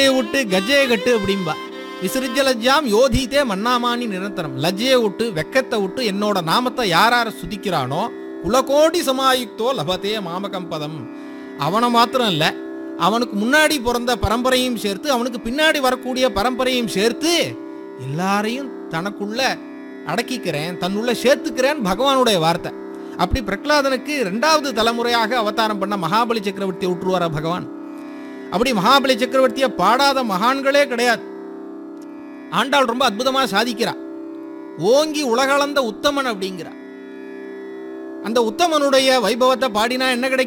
லஜ்ஜையை விட்டு கஜ்ஜையை கட்டு அப்படிம்பா விசிறிஜ லஜ்ஜாம் யோதித்தே மன்னாமானி நிரந்தரம் லஜ்ஜையை விட்டு வெக்கத்தை விட்டு என்னோட நாமத்தை யார் யார சுதிக்கிறானோ குலகோடி சமாயுக்தோ லபத்தே மாமகம்பதம் அவனை மாத்திரம் இல்லை அவனுக்கு முன்னாடி பிறந்த பரம்பரையும் சேர்த்து அவனுக்கு பின்னாடி வரக்கூடிய பரம்பரையும் சேர்த்து எல்லாரையும் தனக்குள்ள அடக்கிக்கிறேன் தன்னுள்ள சேர்த்துக்கிறேன் பகவானுடைய வார்த்தை அப்படி பிரகலாதனுக்கு ரெண்டாவது தலைமுறையாக அவதாரம் பண்ண மகாபலி சக்கரவர்த்தியை விட்டுருவாரா பகவான் அப்படி மகாபலி சக்கரவர்த்தியை பாடாத மகான்களே கிடையாது ஆண்டாள் ரொம்ப அற்புதமா சாதிக்கிறா ஓங்கி உலகளந்த உத்தமன் அப்படிங்கிறா அந்த உத்தமனுடைய வைபவத்தை பாடினா என்ன கிடைக்கும்